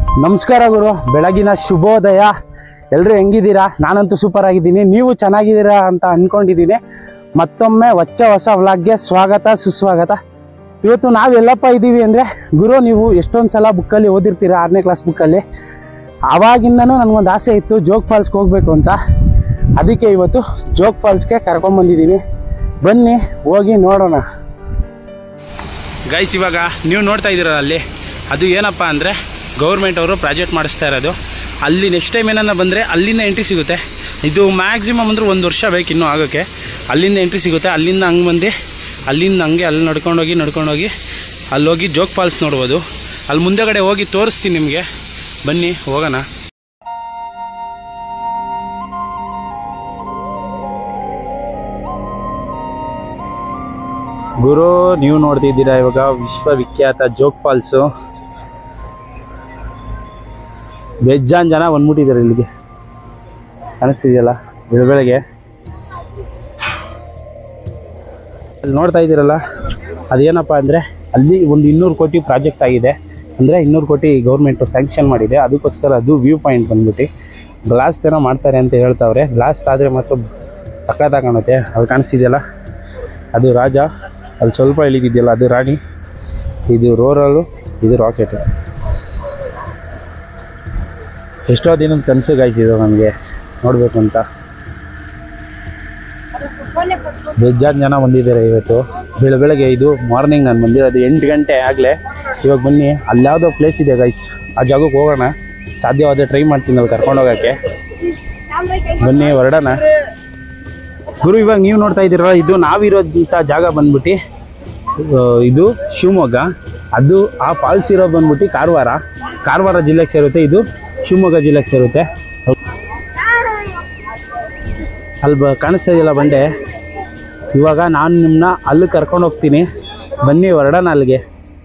ನಮಸ್ಕಾರ ಗುರು ಬೆಳಗಿನ ಶುಭೋದಯ ಎಲ್ಲರೂ ಹೆಂಗಿದ್ದೀರಾ ನಾನಂತೂ ಸೂಪರ್ ಆಗಿದ್ದೀನಿ ನೀವು ಚೆನ್ನಾಗಿದ್ದೀರಾ ಅಂತ ಅನ್ಕೊಂಡಿದ್ದೀನಿ ಮತ್ತೊಮ್ಮೆ ಹೊಚ್ಚ ಹೊಸ ವ್ಲಾಗ್ಗೆ ಸ್ವಾಗತ ಸುಸ್ವಾಗತ ಇವತ್ತು ನಾವು ಎಲ್ಲಪ್ಪ ಇದ್ದೀವಿ ಅಂದರೆ ಗುರು ನೀವು ಎಷ್ಟೊಂದು ಸಲ ಬುಕ್ಕಲ್ಲಿ ಓದಿರ್ತೀರಾ ಆರನೇ ಕ್ಲಾಸ್ ಬುಕ್ಕಲ್ಲಿ ಆವಾಗಿಂದನೂ ನನಗೊಂದು ಆಸೆ ಇತ್ತು ಜೋಗ್ ಫಾಲ್ಸ್ಗೆ ಹೋಗ್ಬೇಕು ಅಂತ ಅದಕ್ಕೆ ಇವತ್ತು ಜೋಗ್ ಫಾಲ್ಸ್ಗೆ ಕರ್ಕೊಂಬಂದಿದ್ದೀನಿ ಬನ್ನಿ ಹೋಗಿ ನೋಡೋಣ ಗೈಸ್ ಇವಾಗ ನೀವು ನೋಡ್ತಾ ಇದ್ದೀರ ಅಲ್ಲಿ ಅದು ಏನಪ್ಪ ಅಂದರೆ ಗೌರ್ಮೆಂಟ್ ಅವರು ಪ್ರಾಜೆಕ್ಟ್ ಮಾಡಿಸ್ತಾ ಇರೋದು ಅಲ್ಲಿ ನೆಕ್ಸ್ಟ್ ಟೈಮ್ ಏನನ್ನ ಬಂದರೆ ಅಲ್ಲಿಂದ ಎಂಟ್ರಿ ಸಿಗುತ್ತೆ ಇದು ಮ್ಯಾಕ್ಸಿಮಮ್ ಅಂದ್ರೆ ಒಂದು ವರ್ಷ ಬೇಕು ಇನ್ನೂ ಆಗೋಕ್ಕೆ ಅಲ್ಲಿಂದ ಎಂಟ್ರಿ ಸಿಗುತ್ತೆ ಅಲ್ಲಿಂದ ಹಂಗೆ ಬಂದು ಅಲ್ಲಿಂದ ಹಂಗೆ ಅಲ್ಲಿ ನಡ್ಕೊಂಡೋಗಿ ನಡ್ಕೊಂಡೋಗಿ ಅಲ್ಲಿ ಹೋಗಿ ಜೋಗ್ ಫಾಲ್ಸ್ ನೋಡ್ಬೋದು ಅಲ್ಲಿ ಮುಂದೆಗಡೆ ಹೋಗಿ ತೋರಿಸ್ತೀನಿ ನಿಮಗೆ ಬನ್ನಿ ಹೋಗೋಣ ಗುರು ನೀವು ನೋಡ್ತಿದ್ದೀರಾ ಇವಾಗ ವಿಶ್ವವಿಖ್ಯಾತ ಜೋಗ್ ಫಾಲ್ಸು ಬೆಜ್ಜಾನ್ ಜನ ಬಂದ್ಬಿಟ್ಟಿದ್ದಾರೆ ಇಲ್ಲಿಗೆ ಕಾಣಿಸ್ತಿದೆಯಲ್ಲ ಬೆಳಬೆಳಗ್ಗೆ ಅಲ್ಲಿ ನೋಡ್ತಾ ಇದ್ದೀರಲ್ಲ ಅದೇನಪ್ಪ ಅಂದರೆ ಅಲ್ಲಿ ಒಂದು ಇನ್ನೂರು ಕೋಟಿ ಪ್ರಾಜೆಕ್ಟ್ ಆಗಿದೆ ಅಂದರೆ ಇನ್ನೂರು ಕೋಟಿ ಗೌರ್ಮೆಂಟು ಸ್ಯಾಂಕ್ಷನ್ ಮಾಡಿದೆ ಅದಕ್ಕೋಸ್ಕರ ಅದು ವ್ಯೂ ಪಾಯಿಂಟ್ ಬಂದ್ಬಿಟ್ಟು ಗ್ಲಾಸ್ ಥರ ಮಾಡ್ತಾರೆ ಅಂತ ಹೇಳ್ತಾವ್ರೆ ಗ್ಲಾಸ್ ಆದರೆ ಮಾತ್ರ ಸಖತ್ತಾಗಿ ಕಾಣುತ್ತೆ ಅದು ಕಾಣಿಸ್ತಿದೆಯಲ್ಲ ಅದು ರಾಜ ಅದು ಸ್ವಲ್ಪ ಇಳಿಗಿದೆಯಲ್ಲ ಅದು ರಾಣಿ ಇದು ರೋರಲ್ಲು ಇದು ರಾಕೆಟ್ ಎಷ್ಟೋ ದಿನದ ಕನಸು ಗಾಯಿಸಿದ್ದು ನನಗೆ ನೋಡಬೇಕು ಅಂತ ಬೇಜಾನ್ ಜನ ಬಂದಿದ್ದಾರೆ ಇವತ್ತು ಬೆಳ ಬೆಳಗ್ಗೆ ಇದು ಮಾರ್ನಿಂಗ್ ನಾನು ಬಂದಿರೋದು ಎಂಟು ಗಂಟೆ ಆಗಲೇ ಇವಾಗ ಬನ್ನಿ ಅಲ್ಲಿ ಯಾವುದೋ ಪ್ಲೇಸ್ ಇದೆ ಗೈಸ್ ಆ ಜಾಗಕ್ಕೆ ಹೋಗೋಣ ಸಾಧ್ಯವಾದರೆ ಟ್ರೈ ಮಾಡ್ತೀನಿ ಅಲ್ಲಿ ಕರ್ಕೊಂಡು ಹೋಗೋಕ್ಕೆ ಬನ್ನಿ ಹೊರಡೋಣ ಗುರು ಇವಾಗ ನೀವು ನೋಡ್ತಾ ಇದ್ದೀರಲ್ಲ ಇದು ನಾವಿರೋಂಥ ಜಾಗ ಬಂದ್ಬಿಟ್ಟು ಆ, ಇದು ಶಿವಮೊಗ್ಗ ಅದು ಆ ಫಾಲ್ಸ್ ಇರೋ ಬಂದ್ಬಿಟ್ಟು ಕಾರವಾರ ಕಾರವಾರ ಜಿಲ್ಲೆಗೆ ಸೇರುತ್ತೆ ಇದು ಶಿವಮೊಗ್ಗ ಜಿಲ್ಲೆಗೆ ಸೇರುತ್ತೆ ಅಲ್ಲಿ ಬ ಕಾಣಿಸ್ತಾ ಇದೆಯಲ್ಲ ಬಂಡೆ ಇವಾಗ ನಾನು ನಿಮ್ಮನ್ನ ಅಲ್ಲಿ ಕರ್ಕೊಂಡು ಹೋಗ್ತೀನಿ ಬನ್ನಿ ಹೊರಡೋಣ ಅಲ್ಲಿಗೆ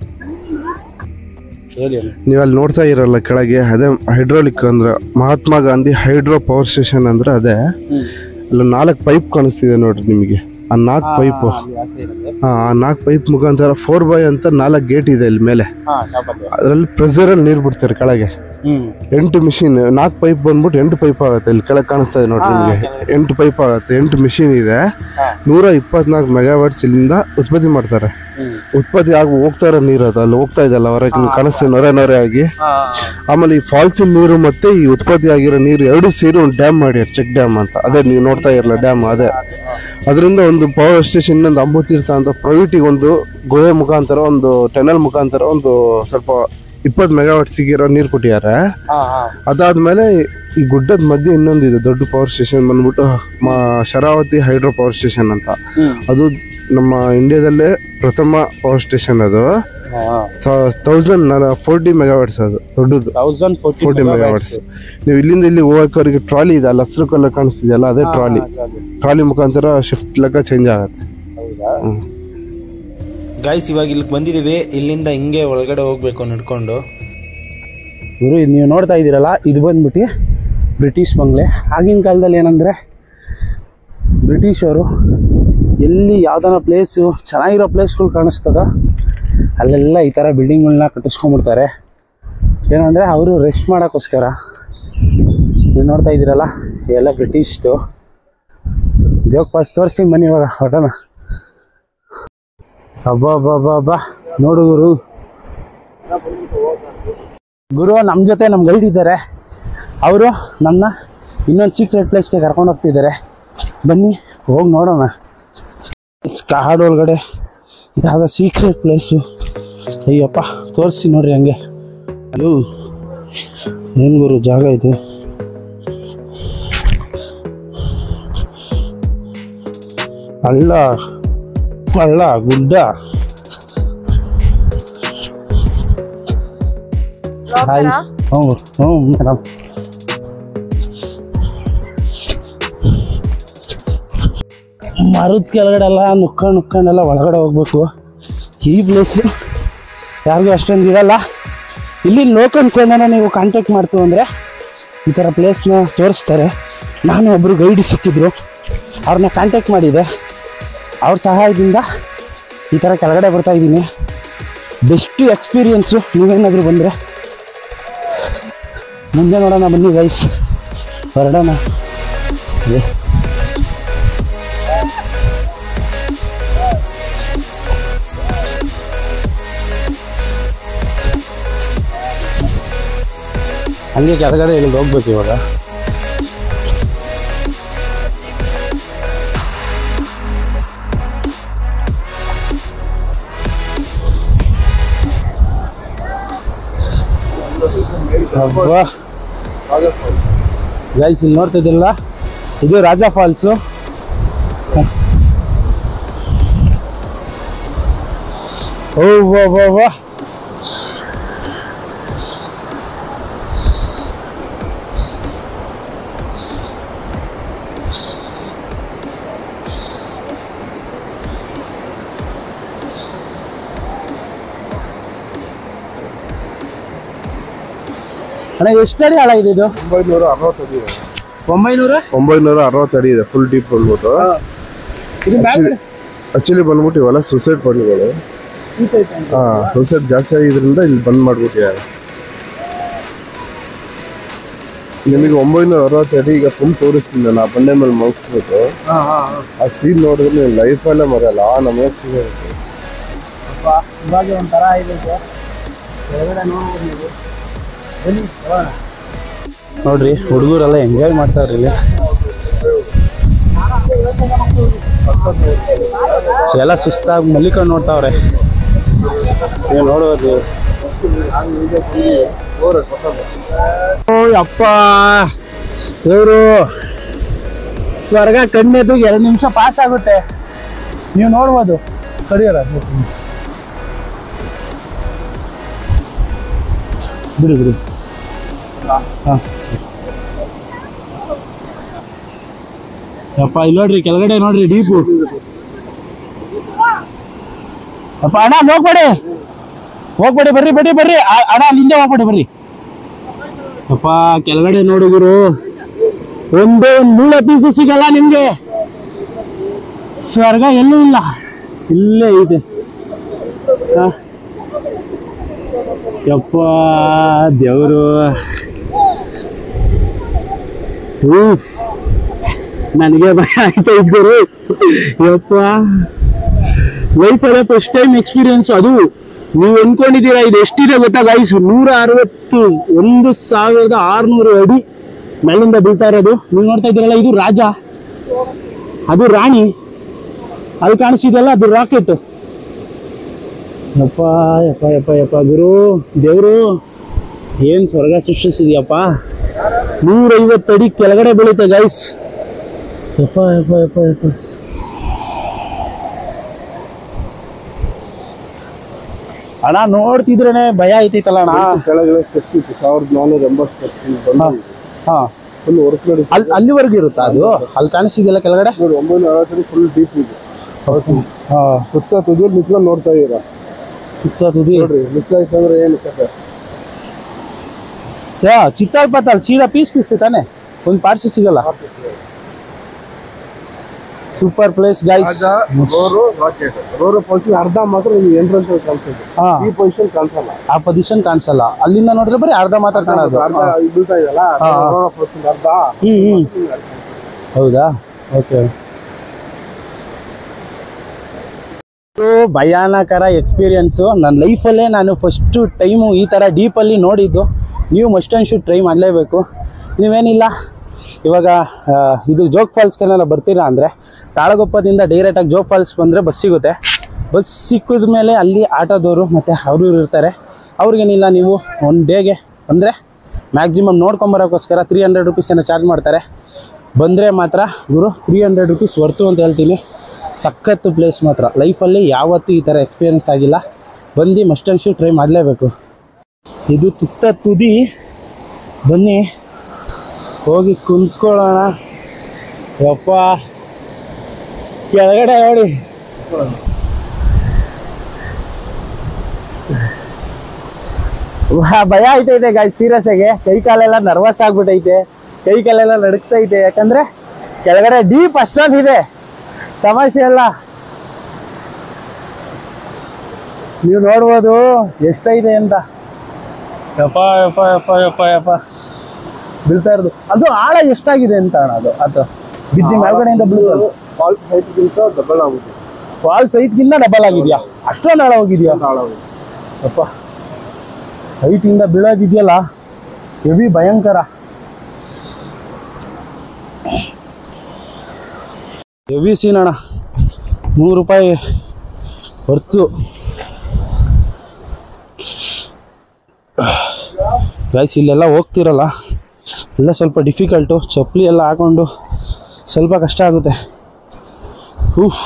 ಹೇಳಿ ಅಣ್ಣ. ನೀವು ಅಲ್ಲಿ ನೋಡ್ತಾ ಇರಲ್ಲ ಕೆಳಗೆ ಅದೇ ಹೈಡ್ರೋಲಿಕ್ ಅಂದ್ರೆ Mahatma Gandhi hydro power station ಅಂದ್ರೆ ಅದೇ ಅಲ್ಲಿ ನಾಲ್ಕು ಪೈಪ್ ಕಾಣಿಸ್ತಿದೆ ನೋಡ್ರಿ ನಿಮಗೆ ಆ ನಾಲ್ಕು ಪೈಪ್ ಅಲ್ಲಿ ಆಚೆ ಇರುತ್ತೆ. ಆ ನಾಲ್ಕು ಪೈಪ್ ಮುಖಾಂತರ ಫೋರ್ ಬೈ ಅಂತ ನಾಲ್ಕು ಗೇಟ್ ಇದೆ ಇಲ್ಲಿ ಮೇಲೆ ಹಾ, ಶಾಪಲ್ಲಿ. ಅದರಲ್ಲಿ ಪ್ರೆಸರಲ್ಲಿ ನೀರು ಬಿಡ್ತಾರೆ ಕೆಳಗೆ ಹ್ಮ್ ಎಂಟು ಮಿಷಿನ್ ನಾಲ್ಕು ಪೈಪ್ ಬಂದ್ಬಿಟ್ಟು ಎಂಟು ಪೈಪ್ ಆಗುತ್ತೆ ಇಲ್ಲಿ ಕೆಳಗೆ ಕಾಣಿಸ್ತಾ ಇದೆ ನೋಡ್ರಿ ನಿಮಗೆ ಎಂಟು ಪೈಪ್ ಆಗುತ್ತೆ ಎಂಟು ಮಿಷಿನ್ ಇದೆ ನೂರ ಇಪ್ಪತ್ನಾಲ್ಕು ಮೆಗಾವಾಟ್ಸ್ ಇಲ್ಲಿಂದ ಉತ್ಪತ್ತಿ ಮಾಡ್ತಾರೆ ಹ್ಮ್. ಉತ್ಪತ್ತಿ ಆಗಿ ಹೋಗ್ತಾ ಇರೋ ನೀರು ಅದು ಅಲ್ಲಿ ಹೋಗ್ತಾ ಇದೆಯಲ್ಲ ಹೊರಗೆ ನಿಮ್ಗೆ ಕಾಣಿಸ್ತಾ ನೊರೆ ನೊರೆ ಆಗಿ ಹಾ, ಆಮೇಲೆ ಈ ಫಾಲ್ಸ್ ನೀರು ಮತ್ತೆ ಈ ಉತ್ಪತ್ತಿ ಆಗಿರೋ ನೀರು ಎರಡು ಸೇರಿ ಒಂದು ಡ್ಯಾಮ್ ಮಾಡ್ಯಾರ ಚೆಕ್ ಡ್ಯಾಮ್ ಅಂತ ಅದೇ ನೀವು ನೋಡ್ತಾ ಇರಲ್ಲ ಡ್ಯಾಮ್ ಅದೇ ಅದರಿಂದ ಒಂದು ಪವರ್ ಸ್ಟೇಷನ್ ಒಂದು ಅಂಬುತೀರ್ಥ ಅಂತ ಪ್ರೈವೇಟಿಗೆ ಒಂದು ಗುಹೆ ಮುಖಾಂತರ ಒಂದು ಟೆನಲ್ ಮುಖಾಂತರ ಒಂದು ಸ್ವಲ್ಪ ಇಪ್ಪತ್ತು ಮೆಗಾವಾಟ್ ಸಿಗಿರೋ ನೀರು ಕೊಟ್ಟಿದ್ದಾರೆ ಹಾ, ಹಾ. ಅದಾದ್ಮೇಲೆ ಈ ಗುಡ್ಡದ ಮಧ್ಯೆ ಇನ್ನೊಂದಿದೆ ದೊಡ್ಡ ಪವರ್ ಸ್ಟೇಷನ್ ಬಂದ್ಬಿಟ್ಟು ಮ ಶರಾವತಿ ಹೈಡ್ರೋ ಪವರ್ ಸ್ಟೇಷನ್ ಅಂತ ಹ್ಮ್. ಅದು ನಮ್ಮ ಇಂಡಿಯಾದಲ್ಲೇ ಪ್ರಥಮ ಪವರ್ ಸ್ಟೇಷನ್ ಅದು ಹಾ. ತೌಸಂಡ್ ಫೋರ್ಟಿ ಮೆಗಾವಾಟ್ಸ್ ಅದು ದೊಡ್ಡದು 1040 ಫೋರ್ಟಿ ಮೆಗಾವಾಟ್ಸ್ ನೀವು ಇಲ್ಲಿಂದ ಇಲ್ಲಿ ಹೋಗೋಕೆ ಟ್ರಾಲಿ ಇದೆ ಅಲ್ಲಿ ಹಸಿರು ಕಲರ್ ಕಾಣಿಸ್ತಿದೆಯಲ್ಲ ಅದೇ ಟ್ರಾಲಿ ಟ್ರಾಲಿ ಮುಖಾಂತರ ಶಿಫ್ಟ್ ಲೆಕ್ಕ ಚೇಂಜ್ ಆಗುತ್ತೆ ಗೈಸ್ ಇವಾಗ ಇಲ್ಲಿಗೆ ಬಂದಿದ್ದೀವಿ ಇಲ್ಲಿಂದ ಹಿಂಗೆ ಒಳಗಡೆ ಹೋಗ್ಬೇಕು ನಡ್ಕೊಂಡು ಇವರು ಇದು ನೀವು ನೋಡ್ತಾ ಇದ್ದೀರಲ್ಲ ಇದು ಬಂದ್ಬಿಟ್ಟು ಬ್ರಿಟಿಷ್ ಬಂಗ್ಲೆ ಆಗಿನ ಕಾಲದಲ್ಲಿ ಏನಂದರೆ ಬ್ರಿಟಿಷರು ಎಲ್ಲಿ ಯಾವ್ದಾನ ಪ್ಲೇಸು ಚೆನ್ನಾಗಿರೋ ಪ್ಲೇಸ್ಗಳು ಕಾಣಿಸ್ತದೋ ಅಲ್ಲೆಲ್ಲ ಈ ಥರ ಬಿಲ್ಡಿಂಗ್ಗಳನ್ನ ಕಟ್ಟಿಸ್ಕೊಂಡ್ಬಿಡ್ತಾರೆ ಏನಂದರೆ ಅವರು ರೆಸ್ಟ್ ಮಾಡೋಕ್ಕೋಸ್ಕರ ನೀವು ನೋಡ್ತಾ ಇದ್ದೀರಲ್ಲ ಎಲ್ಲ ಬ್ರಿಟಿಷ್ದು ಜೋಗ್ ಫಾಲ್ಸ್ ತೋರಿಸ್ತೀನಿ ಬನ್ನಿ ಇವಾಗ ಹೊರಟೋಣ ಅಬ್ಬಾ ಅಬ್ಬಾ ಅಬ್ಬಾ ಅಬ್ಬಾ ನೋಡು ಗುರು ಗುರು ನಮ್ಮ ಜೊತೆ ನಮ್ಮ ಗೈಡ್ ಇದ್ದಾರೆ ಅವರು ನಮ್ಮನ್ನ ಇನ್ನೊಂದು ಸೀಕ್ರೆಟ್ ಪ್ಲೇಸ್ಗೆ ಕರ್ಕೊಂಡು ಹೋಗ್ತಿದ್ದಾರೆ ಬನ್ನಿ ಹೋಗಿ ನೋಡೋಣ ಇಸ್ ಕಾಡು ಒಳಗಡೆ ಇದಾದ ಸೀಕ್ರೆಟ್ ಪ್ಲೇಸು ಅಯ್ಯಪ್ಪ ತೋರಿಸಿ ನೋಡ್ರಿ ಹಂಗೆ ಅದು ಏನು ಗುರು ಜಾಗ ಇದು ಹಳ್ಳ ಹಳ್ಳ ಗುಡ್ಡ ಹಾಯ್ ಹ್ಞೂ ಹ್ಞೂ ಮೇಡಮ್ ಮರದ ಕೆಳಗಡೆ ಎಲ್ಲ ನುಕ್ಕೊಂಡು ನುಕ್ಕೊಂಡೆಲ್ಲ ಒಳಗಡೆ ಹೋಗ್ಬೇಕು ಈ ಪ್ಲೇಸ್ ಯಾರಿಗೂ ಅಷ್ಟೊಂದು ಇರಲ್ಲ ಇಲ್ಲಿ ಲೋಕಲ್ಸ್ ಏನಾರ ನೀವು ಕಾಂಟ್ಯಾಕ್ಟ್ ಮಾಡ್ತೀವಿ ಅಂದರೆ ಈ ಥರ ಪ್ಲೇಸ್ನ ತೋರಿಸ್ತಾರೆ ನಾನು ಒಬ್ಬರು ಗೈಡ್ ಸಿಕ್ಕಿದ್ರು ಅವ್ರನ್ನ ಕಾಂಟ್ಯಾಕ್ಟ್ ಮಾಡಿದೆ ಅವ್ರ ಸಹಾಯದಿಂದ ಈ ಥರ ಕೆಳಗಡೆ ಬರ್ತಾ ಇದ್ದೀನಿ ಬೆಸ್ಟ್ ಎಕ್ಸ್ಪೀರಿಯನ್ಸು ನೀವೇನಾದರೂ ಬಂದರೆ ಮುಂದೆ ನೋಡೋಣ ಬನ್ನಿ ಗೈಸ್ ಹೊರಡೋಣ ಅದೇ. ಹಂಗೆ ಕೆಳಗಡೆ ಇಳಿದು ಹೋಗ್ಬೇಕು ಇವಾಗ ಅಬ್ಬಾ ಗೈಸ್ ಇಲ್ಲಿ ನೋಡ್ತಿದ್ದಿಲ್ಲ ಇದು ರಾಜಾ ಫಾಲ್ಸು ಓ ವಾ ವಾ ವಾ ಅಣ್ಣ ಎಷ್ಟು ಅಡಿ ಆಳ ಇದೆ ಇದು ಒಂಬೈನೂರ ಅರವತ್ತು ಅಡಿ ಇದೆ ಒಂಬೈನೂರ ಒಂಬೈನೂರ ಅರವತ್ತು ಅಡಿ ಇದೆ ಫುಲ್ ಡೀಪ್ ಬಂದ್ಬಿಟ್ಟು ಇದು ಮ್ಯಾಲೆ ಆಕ್ಚುಲಿ ಬಂದ್ಬಿಟ್ಟು ಇವೆಲ್ಲ ಸುಸೈಡ್ ಬಂಡ್ಗಳು ಹಾ ಸುಸೈಡ್ ಜಾಸ್ತಿ ಆಗಿದ್ರಿಂದ ಇಲ್ಲಿ ಬಂದ್ ಮಾಡ್ಬಿಟ್ಟಿದ್ದಾರೆ ನಿಮಗೆ ಒಂಬೈನೂರ ಅರವತ್ತು ಅಡಿ ಈಗ ಫುಲ್ ತೋರಿಸ್ತೀನಿ ನಾನು ಆ ಬಂಡೆ ಮೇಲೆ ಮುಗಿಸ್ಬಿಟ್ಟು ಆ ಸೀನ್ ನೋಡಿದ್ರೆ ನೀವು ಲೈಫಲ್ಲೇ ಮರೆಯಲ್ಲ ಆ ನಮಗೆ ಸೀನ್ ಇರುತ್ತೆ ಇವಾಗ ಒಂಥರ ಇದೆ ಕೆಳಗಡೆ ನೋಡ್ಬೋದು ನೀವು ಬನ್ನಿ ಹೋಗೋಣ. ನೋಡ್ರಿ ಹುಡುಗರೆಲ್ಲ ಎಂಜಾಯ್ ಮಾಡ್ತಾವ್ರಿ ಇಲ್ಲಿ ಸೊ ಎಲ್ಲ ಸುಸ್ತಾಗಿ ಮಲ್ಲಿಕೊಂಡು ನೋಡ್ತಾವ್ರೆ ಏನ್ ನೋಡೋದು ಓ ಅಪ್ಪ ಇವರು ಸ್ವರ್ಗ ಕಣ್ಣೆದು ಎರಡು ನಿಮಿಷ ಪಾಸ್ ಆಗುತ್ತೆ ನೀವು ನೋಡ್ಬೋದು ಕಡಿಯೋರ ಬಿಡಿ ಬಿಡಿ ಹಾಂ ಅಪ್ಪ ಇಲ್ಲಿ ನೋಡ್ರಿ ಕೆಳಗಡೆ ನೋಡ್ರಿ ಡೀಪು ಅಪ್ಪ ಅಣ್ಣ ಹೋಗ್ಬೇಡಿ ಹೋಗ್ಬೇಡಿ ಬರ್ರಿ ಬರ್ರಿ ಬರ್ರಿ ಆ- ಅಣ್ಣ ಅಲ್ಲಿಂದ ಹೋಗ್ಬೇಡಿ ಬರ್ರಿ ಅಪ್ಪ ಕೆಳಗಡೆ ನೋಡುಗರು ಒಂದು ಮೂಳೆ ಪೀಸು ಸಿಗಲ್ಲ ನಿಮ್ಗೆ ಸ್ವರ್ಗ ಎಲ್ಲೂ ಇಲ್ಲ ಇಲ್ಲೇ ಇದೆ ಹಾ ಯಪ್ಪ ದೇವರು ಊಫ್ ನನಗೆ ಭಯ ಆಯ್ತಾ ಇದ್ದರು ಯಪ್ಪ ಲೈಫಲ್ಲೇ ಫಸ್ಟ್ ಟೈಮ್ ಎಕ್ಸ್ಪೀರಿಯನ್ಸ್ ಅದು ನೀವು ಅನ್ಕೊಂಡಿದ್ದೀರಾ ಇದು ಎಷ್ಟಿದೆ ಗೊತ್ತಾ ಗೈಸ್ ನೂರ ಅರವತ್ತು ಒಂದು ಸಾವಿರದ ಆರ್ನೂರು ಅಡಿ ಮೇಲಿಂದ ಬೀಳ್ತಾ ಇರೋದು ನೀವು ನೋಡ್ತಾ ಇದ್ದೀರಲ್ಲ ಇದು ರಾಜ ಅದು ರಾಣಿ ಅಲ್ಲಿ ಕಾಣಿಸಿದೆಲ್ಲ ಅದು ರಾಕೆಟ್ ಯಪ್ಪ ಯಪ್ಪ ಯಪ್ಪ ಯಪ್ಪ ಗುರು ದೇವರು ಏನು ಸ್ವರ್ಗ ಸೃಷ್ಟಿಸಿದ್ಯಪ್ಪ ನೂರೈವತ್ತು ಅಡಿ ಕೆಳಗಡೆ ಬೀಳುತ್ತೆ ಗೈಸ್ ಯಪ್ಪ ಯಪ್ಪ ಯಪ್ಪ ಯಪ್ಪ ಅಣ್ಣ ನೋಡ್ತಿದ್ರೇನೆ ಭಯ ಆಯ್ತೈತಲ್ಲ ಅಣ್ಣ ಕೆಳಗಡೆ ಸ್ಟೆಪ್ಸ್ ಇತ್ತು ಸಾವಿರದ ನಾನ್ನೂರ ಎಂಬತ್ತು ಸ್ಟೆಪ್ಸ್ ಬಂದು ಹಾ ಫುಲ್ ವರ್ಕ್ ನೋಡಿ ಅಲ್ಲಿ ಅಲ್ಲಿವರೆಗೂ ಇರುತ್ತಾ ಅದು ಅಲ್ಲಿ ಕಾಣಿಸಿದೆಯಲ್ಲ ಕೆಳಗಡೆ ನೋಡಿ ಒಂಬೈನೂರ ಅರವತ್ತು ಅಡಿ ಫುಲ್ ಡೀಪ್ ಇದೆ ಹಾ ಸುತ್ತ ತುದಿಯಲ್ಲಿ ನಿಂತ್ಕೊಂಡು ನೋಡ್ತಾ ಇದ್ದೀರಾ ಚಿತ್ತ ತುದಿ ನೋಡ್ರಿ ಮಿಸ್ ಆಯ್ತು ಅಂದ್ರೆ ಏನು ಕತೆ ಚಾ ಚಿತ್ತಾಲ್ಪತ್ತ ಅಲ್ಲಿ ಸೀದಾ ಪೀಸ್ ಪೀಸ್ ತಾನೆ ಒಂದು ಪಾರ್ಸಿ ಸಿಗಲ್ಲ super place guys roarer rocket roarer function ಅರ್ಧ ಮಾತ್ರ ನಿಮ್ಗೆ ಎಂಟ್ರೆನ್ಸ್ ಕಾಣಿಸ್ತದೆ ಹಾ ಈ ಪೊಸಿಷನ್ ಕಾಣಿಸಲ್ಲ ಆ ಪೊಸಿಷನ್ ಕಾಣಿಸಲ್ಲ ಅಲ್ಲಿಂದ ನೋಡಿದ್ರೆ ಬರೀ ಅರ್ಧ ಮಾತ್ರ ಕಾಣೋದು ಅರ್ಧ ಇಲ್ಲಿ ಬೀಳ್ತಾ ಇದೆಯಲ್ಲ ಹಾ, ಹಾ. ರೋರ ಫಂಕ್ಷನ್ ಅರ್ಧ ಹ್ಮ್ ಹ್ಮ್ ಹೌದಾ ಓಕೆ ಭಯಾನಕರ ಎಕ್ಸ್ಪೀರಿಯನ್ಸು ನನ್ನ ಲೈಫಲ್ಲೇ ನಾನು ಫಸ್ಟು ಟೈಮು ಈ ಥರ ಡೀಪಲ್ಲಿ ನೋಡಿದ್ದು ನೀವು ಮಸ್ಟ್ ಆ್ಯಂಡ್ ಶುಡ್ ಟ್ರೈ ಮಾಡಲೇಬೇಕು ನೀವೇನಿಲ್ಲ ಇವಾಗ ಆ, ಇದು ಜೋಗ್ ಫಾಲ್ಸ್ಗೆಲ್ಲ ಬರ್ತೀರಾ ಅಂದರೆ ತಾಳಗೊಪ್ಪದಿಂದ ಡೈರೆಕ್ಟಾಗಿ ಜೋಗ್ ಫಾಲ್ಸ್ ಬಂದರೆ ಬಸ್ ಸಿಗುತ್ತೆ ಬಸ್ ಸಿಕ್ಕಿದ ಮೇಲೆ ಅಲ್ಲಿ ಆಟೋದವರು ಮತ್ತು ಅವರು ಇರ್ತಾರೆ ಅವ್ರಿಗೇನಿಲ್ಲ ನೀವು ಒನ್ ಡೇಗೆ ಅಂದರೆ ಮ್ಯಾಕ್ಸಿಮಮ್ ನೋಡ್ಕೊಂಬರೋಕ್ಕೋಸ್ಕರ ತ್ರೀ ಹಂಡ್ರೆಡ್ ರುಪೀಸನ್ನು ಚಾರ್ಜ್ ಮಾಡ್ತಾರೆ ಬಂದರೆ ಮಾತ್ರ ಗುರು ತ್ರೀ ಹಂಡ್ರೆಡ್ ರುಪೀಸ್ ವರ್ತು ಅಂತ ಹೇಳ್ತೀನಿ ಸಖತ್ತು ಪ್ಲೇಸ್ ಮಾತ್ರ ಲೈಫಲ್ಲಿ ಯಾವತ್ತೂ ಈ ಥರ ಎಕ್ಸ್ಪೀರಿಯನ್ಸ್ ಆಗಿಲ್ಲ ಬಂದು ಮಸ್ಟ್ ಆ್ಯಂಡ್ ಶೂ ಟ್ರೈ ಮಾಡಲೇಬೇಕು ಇದು ತುತ್ತ ತುದಿ ಬನ್ನಿ ಹೋಗಿ ಕುಂತ್ಕೊಳ್ಳೋಣ ಯಪ್ಪ ಕೆಳಗಡೆ ನೋಡಿ ವಾ, ಭಯ ಆಯ್ತೈತೆ ಗಾಯ್ ಸೀರಿಯಸ್ ಆಗಿ ಕೈ ಕಾಲೆಲ್ಲ ನರ್ವಸ್ ಆಗ್ಬಿಟ್ಟೈತೆ ಕೈ ಕಾಲೆಲ್ಲ ನಡುಕ್ತೈತೆ ಯಾಕಂದ್ರೆ ಕೆಳಗಡೆ ಡೀಪ್ ಅಷ್ಟೊಂದಿದೆ ತಮಾಷೆ ಅಲ್ಲ ನೀವು ನೋಡ್ಬೋದು ಎಷ್ಟೈತೆ ಅಂತ ಯಪ್ಪ ಯಪ್ಪ ಯಪ್ಪ ಯಪ್ಪ ಯಪ್ಪ ಬೀಳ್ತಾ ಇರೋದು ಅದು ಆಳ ಎಷ್ಟಾಗಿದೆ ಅಂತ ಅಣ್ಣ ಅದು ಅದು ಬಿದ್ದಿ ಮೇಲ್ಗಡೆಯಿಂದ ಬೀಳೋದು ಫಾಲ್ಸ್ ಹೈಟ್ಗಿಂತ ಡಬಲ್ ಆಗುತ್ತೆ ಫಾಲ್ಸ್ ಹೈಟ್ಗಿಂತ ಡಬಲ್ ಆಗಿದ್ಯಾ ಅಷ್ಟೊಂದು ಆಳ ಹೋಗಿದ್ಯಾ ಆಳಾಗುತ್ತೆ ಅಪ್ಪ ಹೈಟಿಂದ ಬೀಳೋದಿದೆಯಲ್ಲ ಹೆವಿ ಭಯಂಕರ ಹೆವಿ ಸೀನ್ ಅಣ್ಣ ನೂರು ರೂಪಾಯಿ ಹೊರ್ತು ಗೈಸ್ ಇಲ್ಲೆಲ್ಲ ಹೋಗ್ತಿರಲ್ಲ ಎಲ್ಲ ಸ್ವಲ್ಪ ಡಿಫಿಕಲ್ಟು ಚಪ್ಪಲಿ ಎಲ್ಲ ಹಾಕೊಂಡು ಸ್ವಲ್ಪ ಕಷ್ಟ ಆಗುತ್ತೆ ಉಫ್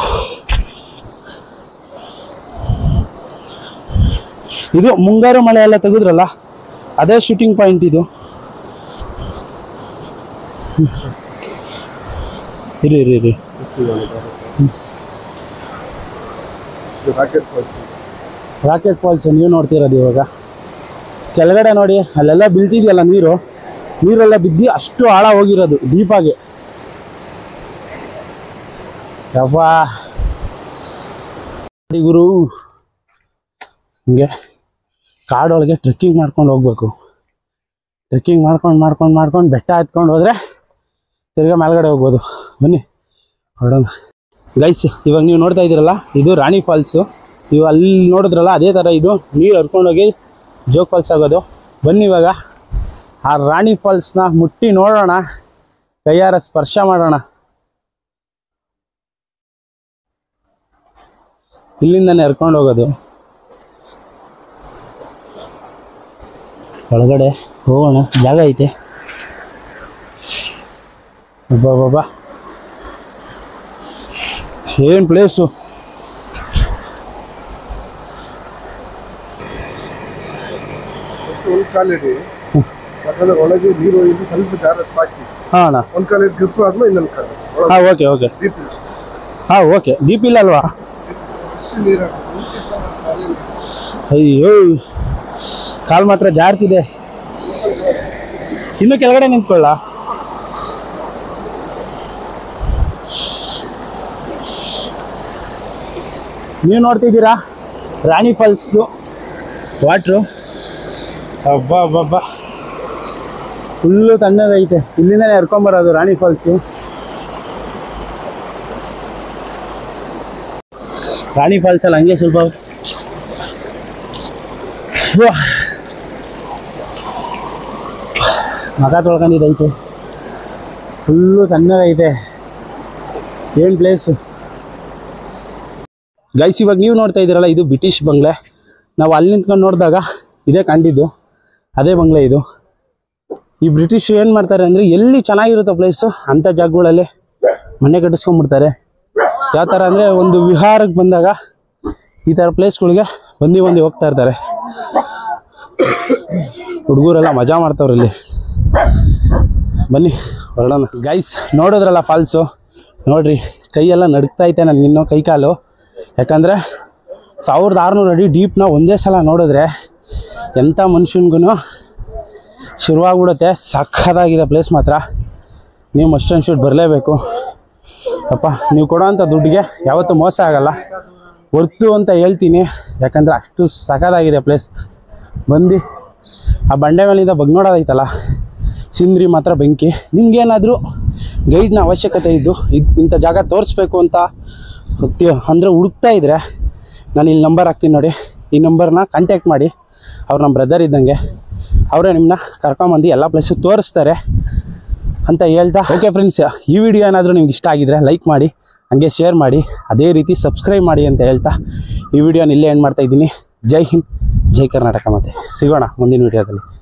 ಇದು ಮುಂಗಾರು ಮಳೆ ಎಲ್ಲ ತೆಗೆದ್ರಲ್ಲ ಅದೇ ಶೂಟಿಂಗ್ ಪಾಯಿಂಟ್ ಇದು ಹ್ಮ್. ಇರಿ ಇರಿ ಇರಿ ರಾಕೆಟ್ ಫಾಲ್ಸ್ ರಾಕೆಟ್ ಫಾಲ್ಸ್ ನೀವು ನೋಡ್ತಿರೋದು ಇವಾಗ ಕೆಳಗಡೆ ನೋಡಿ ಅಲ್ಲೆಲ್ಲ ಬೀಳ್ತಿದೆಯಲ್ಲ ನೀರು ನೀರೆಲ್ಲ ಬಿದ್ದು ಅಷ್ಟು ಆಳ ಹೋಗಿರೋದು ಡೀಪಾಗಿ ಯವ್ವಾ ನೋಡಿ ಗುರು ಹಿಂಗೆ ಕಾಡೊಳಗೆ ಟ್ರೆಕ್ಕಿಂಗ್ ಮಾಡ್ಕೊಂಡು ಹೋಗ್ಬೇಕು ಟ್ರೆಕ್ಕಿಂಗ್ ಮಾಡ್ಕೊಂಡು ಮಾಡ್ಕೊಂಡು ಮಾಡ್ಕೊಂಡು ಬೆಟ್ಟ ಹತ್ಕೊಂಡು ಹೋದ್ರೆ ತಿರ್ಗಾ ಮೇಲ್ಗಡೆ ಹೋಗ್ಬೋದು ಬನ್ನಿ ಹೊರಡೋಣ ಗೈಸ್ ಇವಾಗ ನೀವು ನೋಡ್ತಾ ಇದ್ದೀರಲ್ಲ ಇದು ರಾಣಿ ಫಾಲ್ಸು ನೀವು ಅಲ್ಲಿ ನೋಡಿದ್ರಲ್ಲ ಅದೇ ಥರ ಇದು ನೀರು ಹರ್ಕೊಂಡೋಗಿ ಜೋಗ್ ಫಾಲ್ಸ್ ಆಗೋದು ಬನ್ನಿ ಇವಾಗ ಆ ರಾಣಿ ಫಾಲ್ಸ್ನ ಮುಟ್ಟಿ ನೋಡೋಣ ಕೈಯಾರ ಸ್ಪರ್ಶ ಮಾಡೋಣ ಇಲ್ಲಿಂದನೇ ಹರ್ಕೊಂಡು ಹೋಗೋದು ಒಳಗಡೆ ಹೋಗೋಣ ಜಾಗ ಐತೆ ಬಾಬಾ ಬಾಬಾ ಏನು ಪ್ಲೇಸು ಒಂದು ಕಾಲಿಡಿ ಯಾಕಂದ್ರೆ ಒಳಗೆ ನೀರು ಇದು ಸ್ವಲ್ಪ ಜಾರ ಪಾಚಿ ಹಾಂ ಅಣ್ಣ ಒಂದ್ ಕಾಲಿಗೆ ಗ್ರಿಪ್ ಆದ್ಮೇಲೆ ಇನ್ನೊಂದು ಕಾಲು ಒಳಗೆ ಹಾಂ ಓಕೆ ಓಕೆ deep ಇದೆ. ಹಾಂ ಓಕೆ ಡೀಪ್ ಇಲ್ಲ ಅಲ್ವಾ ಅಷ್ಟು ನೀರು ಹಾಕೋದು. ಅಯ್ಯೋ ಕಾಲು ಮಾತ್ರ ಜಾರ್ತಿದೆ ಇನ್ನು ಕೆಳಗಡೆ ನಿಂತ್ಕೊಳ್ಳ ನೀವು ನೋಡ್ತಿದ್ದೀರಾ ರಾಣಿ ಫಾಲ್ಸ್ದು ವಾಟ್ರು ಹಬ್ಬ ಹಬ್ಬ ಫುಲ್ಲು ತಣ್ಣಗೈತೆ ಇಲ್ಲಿಂದನೇ ಹರ್ಕೊಂಬರೋದು ರಾಣಿ ಫಾಲ್ಸು ರಾಣಿ ಫಾಲ್ಸಲ್ಲಿ ಹಂಗೆ ಸ್ವಲ್ಪ ವಾ. ಮಗ ತೊಳ್ಕೊಂಡಿದ್ದೈತೆ ಫುಲ್ಲು ತಣ್ಣಗೈತೆ ಏನು ಪ್ಲೇಸು ಗೈಸ್ ಇವಾಗ ನೀವು ನೋಡ್ತಾ ಇದ್ದೀರಲ್ಲ ಇದು ಬ್ರಿಟಿಷ್ ಬಂಗ್ಲೆ ನಾವು ಅಲ್ಲಿ ನಿಂತ್ಕೊಂಡು ನೋಡಿದಾಗ ಇದೇ ಕಂಡಿದ್ದು ಅದೇ ಬಂಗ್ಲೆ ಇದು ಈ ಬ್ರಿಟಿಷ್ ಏನು ಮಾಡ್ತಾರೆ ಅಂದರೆ ಎಲ್ಲಿ ಚೆನ್ನಾಗಿರುತ್ತೋ ಪ್ಲೇಸು ಅಂಥ ಜಾಗಗಳಲ್ಲಿ ಮನೆ ಕಟ್ಟಿಸ್ಕೊಂಡ್ಬಿಡ್ತಾರೆ ಯಾವ ಥರ ಅಂದರೆ ಒಂದು ವಿಹಾರಕ್ಕೆ ಬಂದಾಗ ಈ ಥರ ಪ್ಲೇಸ್ಗಳಿಗೆ ಬಂದು ಬಂದು ಹೋಗ್ತಾ ಇರ್ತಾರೆ ಹುಡುಗರೆಲ್ಲ ಮಜಾ ಮಾಡ್ತಾವ್ರೆ ಇಲ್ಲಿ ಬನ್ನಿ ಹೊರಡೋಣ ಗೈಸ್ ನೋಡಿದ್ರಲ್ಲ ಫಾಲ್ಸು ನೋಡ್ರಿ ಕೈಯೆಲ್ಲ ನಡುಕ್ತಾ ಐತೆ ನನಗೆ ಇನ್ನೂ ಕೈ ಕಾಲು ಯಾಕಂದರೆ ಸಾವಿರದ ಆರುನೂರು ಅಡಿ ಡೀಪ್ನ ಒಂದೇ ಸಲ ನೋಡಿದ್ರೆ ಎಂಥ ಮನುಷ್ಯನ್ಗೂ ಶುರುವಾಗ್ಬಿಡುತ್ತೆ ಸಖತ್ತಾಗಿದೆ ಪ್ಲೇಸ್ ಮಾತ್ರ ನೀವು ಮಸ್ಟ್ ಆ್ಯಂಡ್ ಶೂಟ್ ಬರಲೇಬೇಕು ಅಪ್ಪ ನೀವು ಕೊಡೋವಂಥ ದುಡ್ಡಿಗೆ ಯಾವತ್ತೂ ಮೋಸ ಆಗಲ್ಲ ವರ್ತು ಅಂತ ಹೇಳ್ತೀನಿ ಯಾಕಂದರೆ ಅಷ್ಟು ಸಖತ್ತಾಗಿದೆ ಪ್ಲೇಸ್ ಬಂದು ಆ ಬಂಡೆ ಮೇಲಿಂದ ಬಗ್ ನೋಡೋದೈತಲ್ಲ ಸಿಂದ್ರಿ ಮಾತ್ರ ಬೆಂಕಿ ನಿಮ್ಗೇನಾದರೂ ಗೈಡ್ನ ಅವಶ್ಯಕತೆ ಇದ್ದು ಇದು ಇಂಥ ಜಾಗ ತೋರಿಸ್ಬೇಕು ಅಂತ ಅಂದರೆ ಹುಡುಕ್ತಾ ಇದ್ದರೆ ನಾನು ಇಲ್ಲಿ ನಂಬರ್ ಹಾಕ್ತೀನಿ ನೋಡಿ ಈ ನಂಬರ್ನ ಕಾಂಟ್ಯಾಕ್ಟ್ ಮಾಡಿ ಅವ್ರು ನಮ್ಮ ಬ್ರದರ್ ಇದ್ದಂಗೆ ಅವರೇ ನಿಮ್ಮನ್ನ ಕರ್ಕೊಂಬಂದು ಎಲ್ಲ ಪ್ಲೇಸು ತೋರಿಸ್ತಾರೆ ಅಂತ ಹೇಳ್ತಾ ಓಕೆ ಫ್ರೆಂಡ್ಸ್ ಈ ವಿಡಿಯೋ ಏನಾದರೂ ನಿಮ್ಗೆ ಇಷ್ಟ ಆಗಿದ್ರೆ ಲೈಕ್ ಮಾಡಿ ಹಾಗೆ ಶೇರ್ ಮಾಡಿ ಅದೇ ರೀತಿ ಸಬ್ಸ್ಕ್ರೈಬ್ ಮಾಡಿ ಅಂತ ಹೇಳ್ತಾ ಈ ವಿಡಿಯೋನ ಇಲ್ಲೇ ಏನು ಮಾಡ್ತಾ ಇದ್ದೀನಿ ಜೈ ಹಿಂದ್ ಜೈ ಕರ್ನಾಟಕ ಮತ್ತೆ ಸಿಗೋಣ ಮುಂದಿನ ವಿಡಿಯೋದಲ್ಲಿ